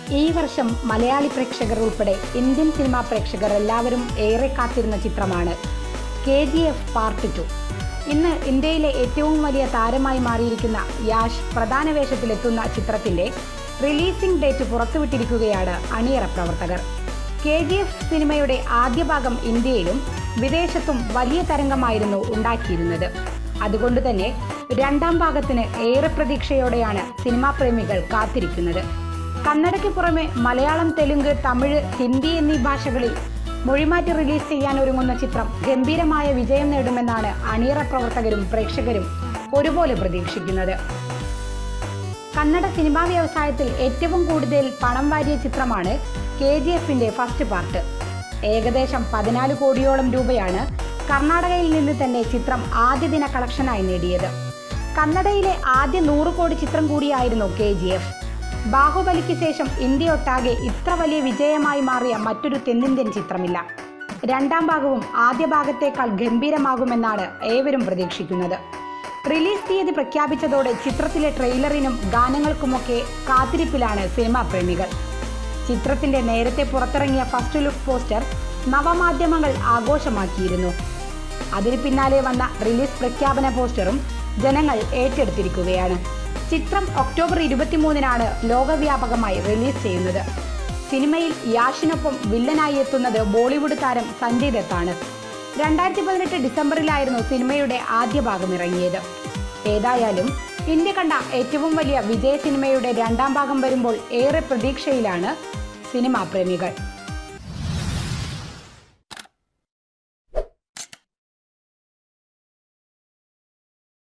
ഈ വർഷം മലയാളി പ്രേക്ഷകർ ഉൾപ്പെടെ ഇന്ത്യൻ സിനിമാ പ്രേക്ഷകർ എല്ലാവരും ഏറെ കാത്തിരുന്ന ചിത്രമാണ് K G F part two ഇന്ന് ഇന്ത്യയിലെ ഏറ്റവും വലിയ താരമായി മാറിയിരിക്കുന്ന യാഷ് പ്രധാന വേഷത്തിലെത്തുന്ന ചിത്രത്തിന്റെ റിലീസിംഗ് ഡേറ്റ് പുറത്തുവിട്ടിരിക്കുകയാണ് അണിയറ പ്രവർത്തകർ കെ ജി എഫ് സിനിമയുടെ ആദ്യ ഭാഗം ഇന്ത്യയിലും വിദേശത്തും വലിയ തരംഗമായിരുന്നു ഉണ്ടാക്കിയിരുന്നത് അതുകൊണ്ട് തന്നെ രണ്ടാം ഭാഗത്തിന് ഏറെ പ്രതീക്ഷയോടെയാണ് സിനിമാ പ്രേമികൾ കാത്തിരിക്കുന്നത് കന്നഡയ്ക്ക് പുറമെ മലയാളം തെലുങ്ക് തമിഴ് ഹിന്ദി എന്നീ ഭാഷകളിൽ മൊഴിമാറ്റി റിലീസ് ചെയ്യാൻ ഒരുങ്ങുന്ന ചിത്രം ഗംഭീരമായ വിജയം നേടുമെന്നാണ് അണിയറ പ്രവർത്തകരും പ്രേക്ഷകരും ഒരുപോലെ പ്രതീക്ഷിക്കുന്നത് കന്നഡ സിനിമാ വ്യവസായത്തിൽ ഏറ്റവും കൂടുതൽ പണം വാരിയ ചിത്രമാണ് കെ ജി എഫിന്റെ ഫസ്റ്റ് പാർട്ട് ഏകദേശം പതിനാല് കോടിയോളം രൂപയാണ് കർണാടകയിൽ നിന്ന് തന്നെ ചിത്രം ആദ്യ ദിന കളക്ഷനായി നേടിയത് കന്നഡയിലെ ആദ്യ നൂറ് കോടി ചിത്രം കൂടിയായിരുന്നു കെ ജി എഫ് ബാഹുബലിക്ക് ശേഷം ഇന്ത്യയൊട്ടാകെ ഇത്ര വലിയ വിജയമായി മാറിയ മറ്റൊരു തെന്നിന്ത്യൻ ചിത്രമില്ല രണ്ടാം ഭാഗവും ആദ്യ ഭാഗത്തേക്കാൾ ഗംഭീരമാകുമെന്നാണ് ഏവരും പ്രതീക്ഷിക്കുന്നത് റിലീസ് തീയതി പ്രഖ്യാപിച്ചതോടെ ചിത്രത്തിലെ ട്രെയിലറിനും ഗാനങ്ങൾക്കുമൊക്കെ കാത്തിരിപ്പിലാണ് സിനിമാ പ്രേമികൾ ചിത്രത്തിന്റെ നേരത്തെ പുറത്തിറങ്ങിയ ഫസ്റ്റ് ലുക്ക് പോസ്റ്റർ നവമാധ്യമങ്ങൾ ആഘോഷമാക്കിയിരുന്നു അതിന് പിന്നാലെ വന്ന റിലീസ് പ്രഖ്യാപന പോസ്റ്ററും ജനങ്ങൾ ഏറ്റെടുത്തിരിക്കുകയാണ് ചിത്രം ഒക്ടോബർ ഇരുപത്തിമൂന്നിനാണ് ലോകവ്യാപകമായി റിലീസ് ചെയ്യുന്നത് സിനിമയിൽ യാഷിനൊപ്പം വില്ലനായി എത്തുന്നത് ബോളിവുഡ് താരം സഞ്ജയ് ദത്താണ് രണ്ടായിരത്തി പതിനെട്ട് ഡിസംബറിലായിരുന്നു സിനിമയുടെ ആദ്യ ഭാഗം ഇറങ്ങിയത് ഏതായാലും ഇന്ത്യ കണ്ട ഏറ്റവും വലിയ വിജയ സിനിമയുടെ രണ്ടാം ഭാഗം വരുമ്പോൾ ഏറെ പ്രതീക്ഷയിലാണ് സിനിമാ പ്രേമികൾ